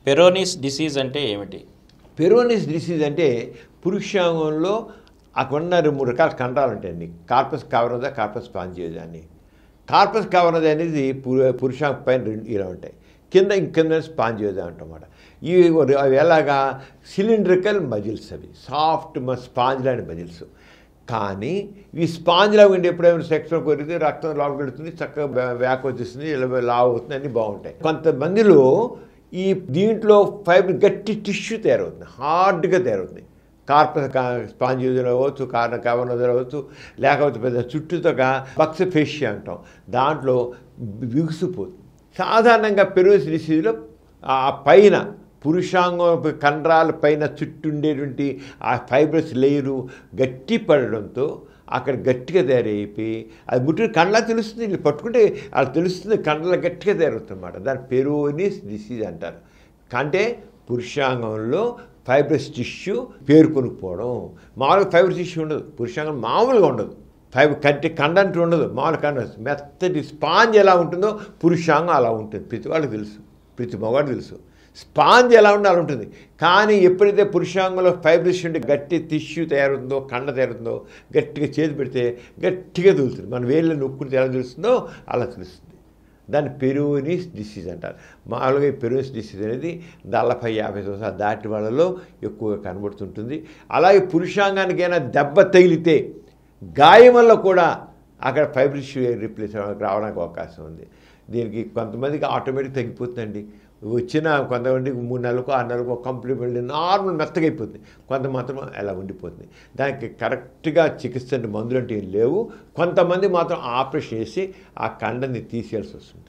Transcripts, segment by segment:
Peyronie's disease అంటే ఏమిటి Peyronie's disease అంటే పురుషాంగంలో అక్కడ ఉన్న రెండు మూడు రకాల కండరాలు ఉంటాయండి కార్పస్ కవరద కార్పస్ పాంజియోజా అని కార్పస్ కవరద అనేది పు- పురుషాంగ పైన రెండు ఇలా ఉంటాయి కింద ఇంకింద స్పాంజియోజా అంటమాట ఇవి అవి ఎలాగా సిలిండ్రికల్ మజిల్స్ అవి సాఫ్ట్ స్పాంజ్ లాంటి మజిల్స్ కానీ ఈ స్పాంజ్లా ఉండి ఎప్పుడైనా సెక్స్లో కొరిగితే రక్తం లోపలికి వెళుతుంది చక్కగా వ్యా- వ్యాక్ వచ్చేస్తుంది ఇలా లావు అవుతుంది అన్నీ బాగుంటాయి కొంతమందిలో ఈ దీంట్లో ఫైబర్ గట్టి టిష్యూ తయారవుతుంది హార్డ్గా తయారవుతుంది కార్పస్ స్పాంజియోజన్ అవ్వచ్చు కారణ కవనోజన్ అవ్వచ్చు లేకపోతే పెద్ద చుట్టూతోగా పక్ష ఫేషియా అంటాం దాంట్లో బిగుసిపోతుంది సాధారణంగా పెరోస్ డిసీజ్లో ఆ పైన పురుషాంగం కండరాల పైన చుట్టూ ఉండేటువంటి ఆ ఫైబ్రస్ లేయరు గట్టి పడడంతో అక్కడ గట్టిగా తయారైపోయి అది ముట్టిన కండలా తెలుస్తుంది వీళ్ళు పట్టుకుంటే అది తెలుస్తుంది కండల గట్టిగా తయారవుతుంది అన్నమాట దాన్ని పెరోనిస్ డిసీజ్ అంటారు అంటే పురుషాంగంలో ఫైబ్రస్ టిష్యూ పేరుకొనుకుపోవడం మామూలుగా ఫైబ్రస్ టిష్యూ ఉండదు పురుషాంగం మామూలుగా ఉండదు ఫైబర్ కంటి కండంటూ ఉండదు మామూలు కండ మెత్తటి స్పాంజ్ ఎలా ఉంటుందో పురుషాంగం అలా ఉంటుంది ప్రతి వాళ్ళకి తెలుసు ప్రతి మగవాడు తెలుసు స్పాంజ్ ఎలా ఉందో అలా ఉంటుంది కానీ ఎప్పుడైతే పురుషాంగంలో ఫైబ్రస్ ఉండి గట్టి టిష్యూ తయారవుతుందో కండ తయారవుతుందో గట్టిగా చేతి పెడితే గట్టిగా తెలుస్తుంది మన వేళ్ళు నొక్కుంటే ఎలా తెలుస్తుందో అలా తెలుస్తుంది దాన్ని పెరోనిస్ డిసీజ్ అంటారు మామూలుగా ఈ పెరోనిస్ డిసీజ్ అనేది నలభై యాభై సంవత్సరాలు దాటి వాళ్ళలో ఎక్కువగా కనబడుతుంటుంది అలాగే పురుషాంగానికైనా దెబ్బ తగిలితే గాయం వల్ల కూడా అక్కడ ఫైబ్రిష్ రిప్లేస్ రావడానికి అవకాశం ఉంది దీనికి కొంతమందికి ఆటోమేటిక్ తగ్గిపోతుందండి వచ్చిన కొంతమందికి మూడు నెలలకు ఆరు నెలలకు కంప్లీట్ నార్మల్ మెత్తగా అయిపోతుంది కొంత మాత్రం అలా ఉండిపోతుంది దానికి కరెక్ట్గా చికిత్స అంటే మందులు అంటే ఏం లేవు కొంతమంది మాత్రం ఆపరేషన్ చేసి ఆ కండని తీసేయాల్సి వస్తుంది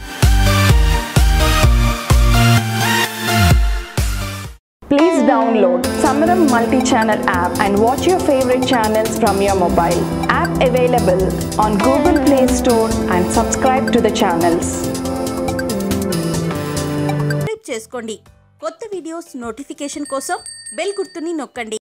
Please download Samaram multi-channel app and watch your favorite channels from your mobile. App available on Google Play Store and subscribe to the channels. Subscribe చేసుకోండి కొత్త వీడియోస్ నోటిఫికేషన్ కోసం బెల్ గుర్తుని నొక్కండి